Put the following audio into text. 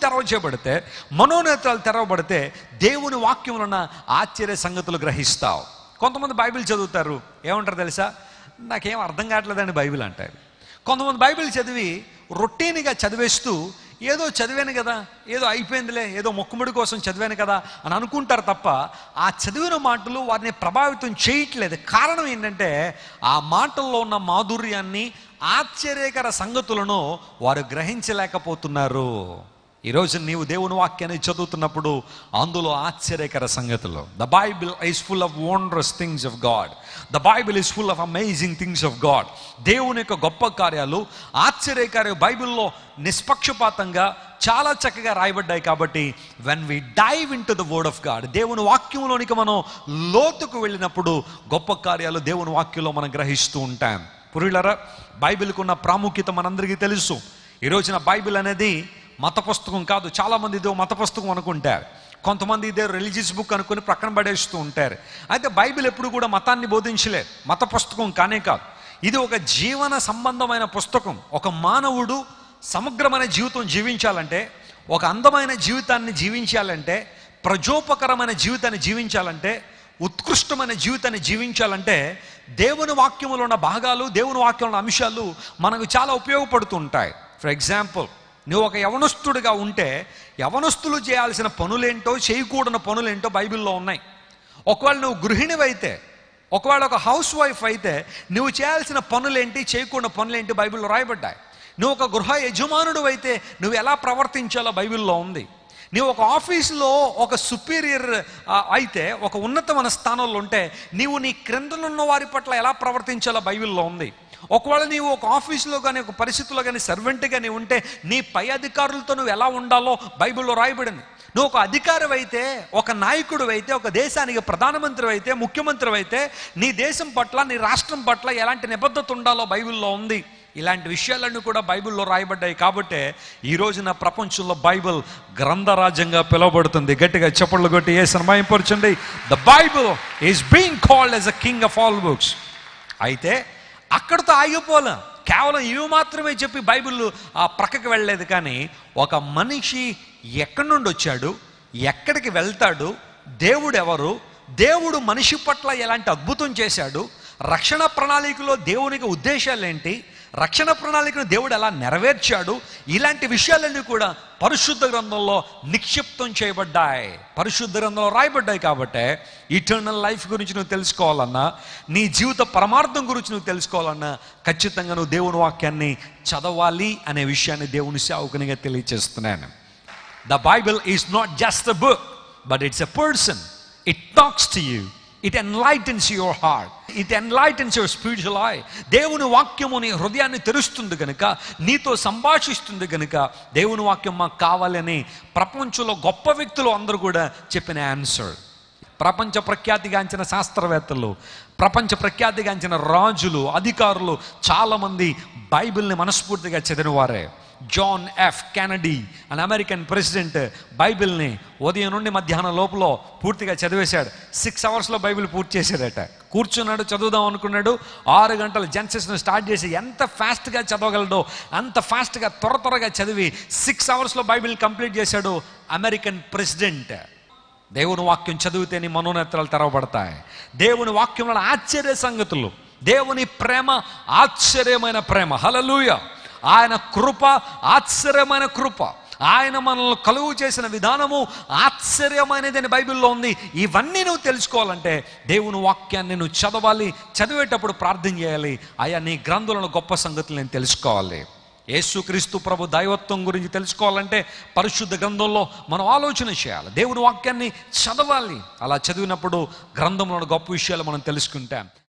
తెరవచేయబడితే మనోనేత్రాలు తెరవబడితే దేవుని వాక్యంలో ఉన్న ఆశ్చర్య సంగతులు గ్రహిస్తావు కొంతమంది బైబిల్ చదువుతారు ఏమంటారు తెలుసా నాకేం అర్థం కావట్లేదండి బైబిల్ అంటారు కొంతమంది బైబిల్ చదివి రొటీన్గా చదివేస్తూ ఏదో చదివాను కదా ఏదో అయిపోయిందిలే ఏదో మొక్కుముడి కోసం చదివాను కదా అని అనుకుంటారు తప్ప ఆ చదివిన మాటలు వారిని ప్రభావితం చేయట్లేదు కారణం ఏంటంటే ఆ మాటల్లో ఉన్న మాధుర్యాన్ని ఆశ్చర్యకర సంగతులను వారు గ్రహించలేకపోతున్నారు ఈరోజు నీవు దేవుని వాక్యాన్ని చదువుతున్నప్పుడు అందులో ఆశ్చర్యకర సంగతులు the Bible is full of wondrous things of God the Bible is full of amazing things of God దేవుని యొక్క గొప్ప కార్యాలు ఆశ్చర్యకార్య బైబిల్లో నిష్పక్షపాతంగా చాలా చక్కగా రాయబడ్డాయి కాబట్టి when we dive into the word of God దేవుని వాక్యంలోనికి మనం లోతుకు వెళ్ళినప్పుడు గొప్ప కార్యాలు దేవుని వాక్యంలో మనం గ్రహిస్తూ ఉంటాం పురులరా బైబిల్కి ఉన్న ప్రాముఖ్యత మనందరికీ తెలుసు ఈ రోజున బైబిల్ అనేది మత పుస్తకం కాదు చాలామంది ఇదో మత పుస్తకం అనుకుంటారు కొంతమంది ఇదే రిలీజియస్ బుక్ అనుకుని ప్రక్కన పడేస్తూ ఉంటారు అయితే బైబిల్ ఎప్పుడు కూడా మతాన్ని బోధించలేదు మత పుస్తకం కానే కాదు ఇది ఒక జీవన సంబంధమైన పుస్తకం ఒక మానవుడు సమగ్రమైన జీవితం జీవించాలంటే ఒక అందమైన జీవితాన్ని జీవించాలంటే ప్రజోపకరమైన జీవితాన్ని జీవించాలంటే ఉత్కృష్టమైన జీవితాన్ని జీవించాలంటే దేవుని వాక్యములో ఉన్న భాగాలు దేవుని వాక్యంలో ఉన్న అంశాలు మనకు చాలా ఉపయోగపడుతూ ఉంటాయి ఫర్ ఎగ్జాంపుల్ నువ్వు ఒక యవనస్తుడిగా ఉంటే యవనస్తులు చేయాల్సిన పనులేంటో చేయకూడని పనులేంటో బైబిల్లో ఉన్నాయి ఒకవేళ నువ్వు గృహిణివైతే ఒకవేళ ఒక హౌస్ వైఫ్ అయితే నువ్వు చేయాల్సిన పనులేంటి చేయకూడని పనులేంటి బైబిల్లో రాయబడ్డాయి నువ్వు ఒక గృహ యజమానుడు అయితే నువ్వు ఎలా ప్రవర్తించాలో బైబిల్లో ఉంది నీవు ఒక ఆఫీసులో ఒక సుపీరియర్ అయితే ఒక ఉన్నతమైన స్థానంలో ఉంటే నీవు నీ క్రిందనున్న వారి పట్ల ఎలా ప్రవర్తించాలో బైబిల్లో ఉంది ఒకవేళ నీవు ఒక ఆఫీసులో కానీ ఒక పరిస్థితుల్లో కానీ సర్వెంట్గా నీవు ఉంటే నీ పై అధికారులతో నువ్వు ఎలా ఉండాలో బైబిల్లో రాయబడింది నువ్వు ఒక అధికారి అయితే ఒక నాయకుడు అయితే ఒక దేశానికి ప్రధానమంత్రి అయితే ముఖ్యమంత్రి అయితే నీ దేశం పట్ల నీ రాష్ట్రం పట్ల ఎలాంటి నిబద్ధత ఉండాలో బైబిల్లో ఉంది ఇలాంటి విషయాలన్నీ కూడా బైబిల్లో రాయబడ్డాయి కాబట్టే ఈ రోజున ప్రపంచంలో బైబిల్ గ్రంథరాజ్యంగా పిలువబడుతుంది గట్టిగా చప్పట్లు కొట్టి ఏ సన్మాయపరచండి the Bible is being called as a king of all books అయితే అక్కడితో ఆగిపోలే కేవలం ఇవి మాత్రమే చెప్పి బైబిల్ ఆ ప్రక్కకి వెళ్ళలేదు కానీ ఒక మనిషి ఎక్కడి నుండి వచ్చాడు ఎక్కడికి వెళ్తాడు దేవుడు ఎవరు దేవుడు మనిషి పట్ల ఎలాంటి అద్భుతం చేశాడు రక్షణ ప్రణాళికలో దేవునికి ఉద్దేశాలు ఏంటి రక్షణ ప్రణాళికను దేవుడు ఎలా నెరవేర్చాడు ఇలాంటి విషయాలన్నీ కూడా పరిశుద్ధ గ్రంథంలో నిక్షిప్తం చేయబడ్డాయి పరిశుద్ధ గ్రంథంలో రాయబడ్డాయి కాబట్టి ఇటర్నల్ లైఫ్ గురించి నువ్వు తెలుసుకోవాలన్నా నీ జీవిత పరమార్థం గురించి నువ్వు తెలుసుకోవాలన్నా ఖచ్చితంగా నువ్వు దేవుని వాక్యాన్ని చదవాలి అనే విషయాన్ని దేవుని సేవకునిగా తెలియచేస్తున్నాను the Bible is not just a book but it's a person it talks to you it enlightens your heart it enlightens your spiritual eye దేవుని వాక్యము నీ హృదయాన్ని తెరుస్తుంది కనుక నీతో సంభాషిస్తుంది కనుక దేవుని వాక్యం మాకు కావాలని ప్రపంచంలో గొప్ప వ్యక్తులు అందరూ కూడా చెప్పిన ఆన్సర్ ప్రపంచ ప్రఖ్యాతిగాంచిన శాస్త్రవేత్తలు ప్రపంచ ప్రఖ్యాతిగాంచిన రాజులు అధికారులు చాలామంది బైబిల్ని మనస్ఫూర్తిగా చదివినవారే John F Kennedy an American president బైబిల్ని ఉదయం నుండి మధ్యాహ్నం లోపల పూర్తిగా చదివేశాడు సిక్స్ అవర్స్లో బైబిల్ పూర్తి చేశాడట కూర్చున్నాడు చదువుదాం అనుకున్నాడు ఆరు గంటల జెన్సెస్ను స్టార్ట్ చేసి ఎంత ఫాస్ట్గా చదవగలడో అంత ఫాస్ట్గా త్వర త్వరగా చదివి సిక్స్ అవర్స్లో బైబిల్ కంప్లీట్ చేశాడు అమెరికన్ ప్రెసిడెంట్ దేవుని వాక్యం చదివితే నీ మనోనేత్రాలు తెరవబడతాయి దేవుని వాక్యంలో ఆశ్చర్య సంగతులు దేవుని ప్రేమ ఆశ్చర్యమైన ప్రేమ హలలుయ ఆయన కృప ఆశ్చర్యమైన కృప ఆయన మనల్ని కలుగు చేసిన విధానము ఆశ్చర్యమైనదని బైబిల్లో ఉంది ఇవన్నీ నువ్వు తెలుసుకోవాలంటే దేవుని వాక్యాన్ని నువ్వు చదవాలి చదివేటప్పుడు ప్రార్థన చేయాలి అయ్యా నీ గ్రంథులను గొప్ప సంగతులు నేను తెలుసుకోవాలి యేసుక్రీస్తు ప్రభు దైవత్వం గురించి తెలుసుకోవాలంటే పరిశుద్ధ గ్రంథంలో మనం ఆలోచన చేయాలి దేవుని వాక్యాన్ని చదవాలి అలా చదివినప్పుడు గ్రంథంలో గొప్ప విషయాలు మనం తెలుసుకుంటాం